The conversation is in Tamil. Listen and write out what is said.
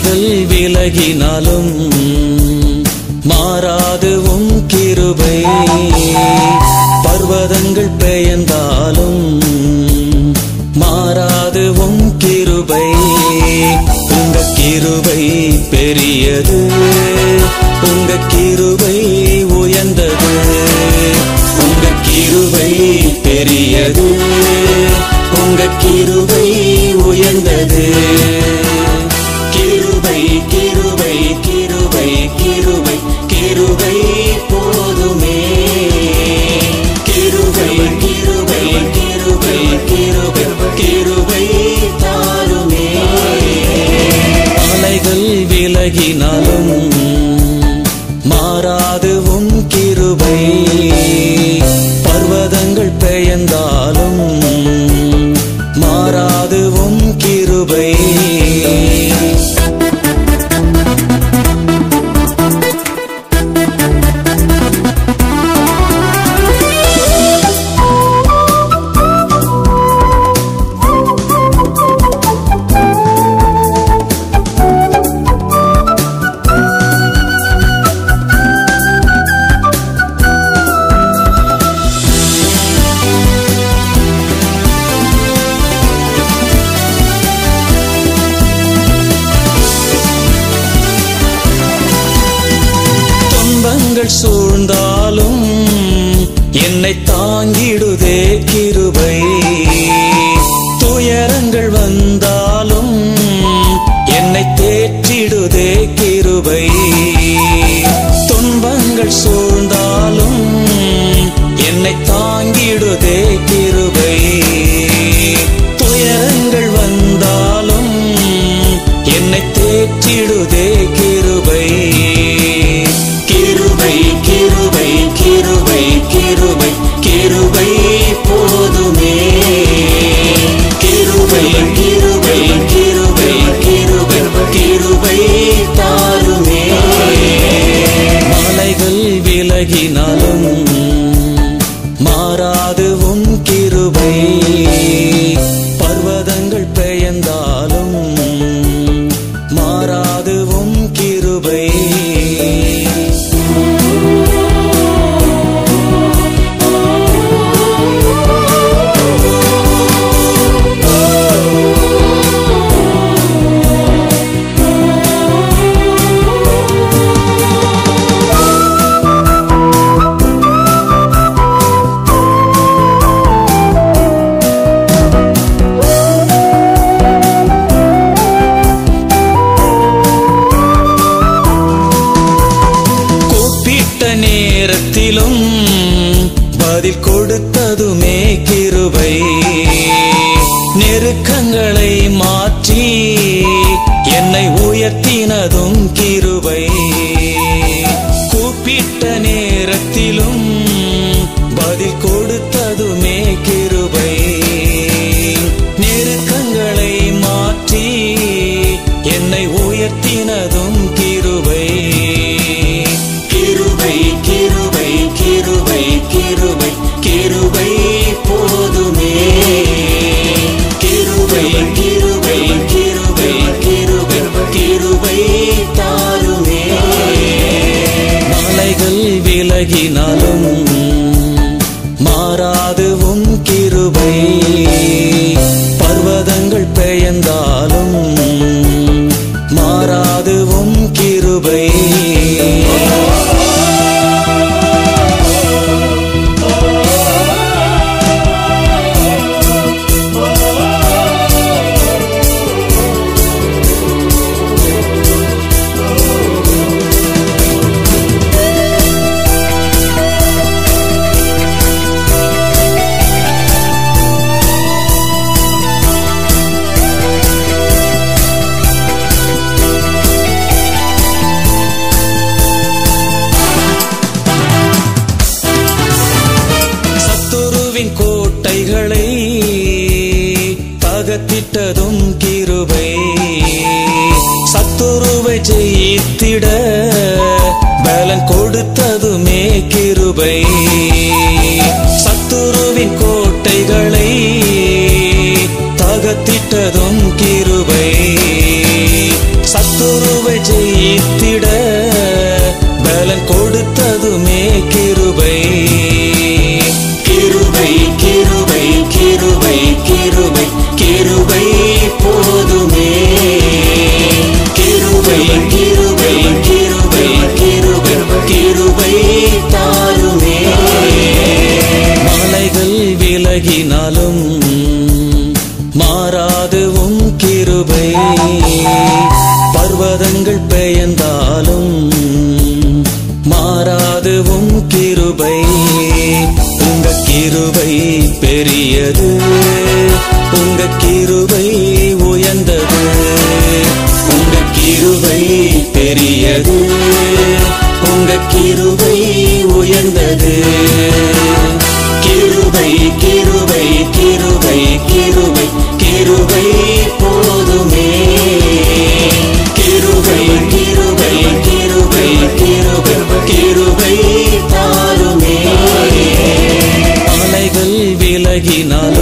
அலைகள் விலகினாலும் மாறாது உம் கிருபை பர்வதங்கள் பெயர்ந்தாலும் மாறாது உம் கிருபை உங்க கிருபை பெரியது உங்க கிருபை உயர்ந்தது உங்க கிருபை பெரியது உங்க கிருபை உயர்ந்தது கிருபை கிருபை கிருபை கிருபை கிருபை போதுமே கிருபை கிருபை கிருபை கிருபை கிருபை தாருமே அலைகள் விலகினாலும் மாறாது உம் கிருபை பர்வதங்கள் பெயர்ந்தாலும் மாறாது உம் கிருபை துன்பங்கள் சூழ்ந்தாலும் என்னை தாங்கிடுதே கிருபை துயரங்கள் வந்தாலும் என்னை தேற்றிடுதே கிருபை துன்பங்கள் சூழ்ந்தாலும் என்னை தாங்கிடுதே கிருபை துயரங்கள் வந்தாலும் என்னை தேற்றிடுதே கிருபை கிருபை கிருபை கிருபை கிருபை கிருபை போதுமே கிருபை கிருபை கிருபை கிருபை கிருபை தாருமே மலைகள் விலகினாலும் மாறாது உம் கிருபை பர்வதங்கள் பெயர்ந்தாலும் மாறாது உம் கிருபை கூப்பிட்ட நேரத்திலும் பதில் கொடுத்ததுமே கிருபை நெருக்கங்களை மாற்றி என்னை உயர்த்தினதும் கிருபை கூப்பிட்ட நேரத்திலும் பதில் கொடுத்ததுமே கிருபை நெருக்கங்களை மாற்றி என்னை உயர்த்தினதும் கிருபை கிருபை கிருபை கிருபை கிருபை கிருபை போதுமே கிருபை கிருபை கிருபை கிருபை கிருபை தாருமே மலைகள் விலகினாலும் மாறாது உம் கிருபை பர்வதங்கள் பெயர்ந்தாலும் மாறாது உம் கிருபை சத்துருவின் கோட்டைகளை தகத்திட்டதும் கிருபை சத்துருவை ஜெயித்திட பலன் கொடுத்ததுமே கிருபை சத்துருவின் கோட்டைகளை தகத்திட்டதும் கிருபை சத்துரு கிருபை கிருபை போதுமே கிருபை கிருபை கிருபை கிருபை கிருபை தாருமே மலைகள் விலகினாலும் மாறாதுவும் கிருபை பர்வதங்கள் பெயர்ந்தாலும் மாறாதுவும் கிருபை உங்க கிருபை பெரியது உங்க கிருபை உயர்ந்தது உங்க கிருபை பெரியது உங்க கிருபை உயர்ந்தது கிருபை கிருபை கிருபை கிருபை கிருபை போதுமே கிருபை கிருபை கிருபை கிருபை கிருபை தாருமே அலைகள் விலகினால்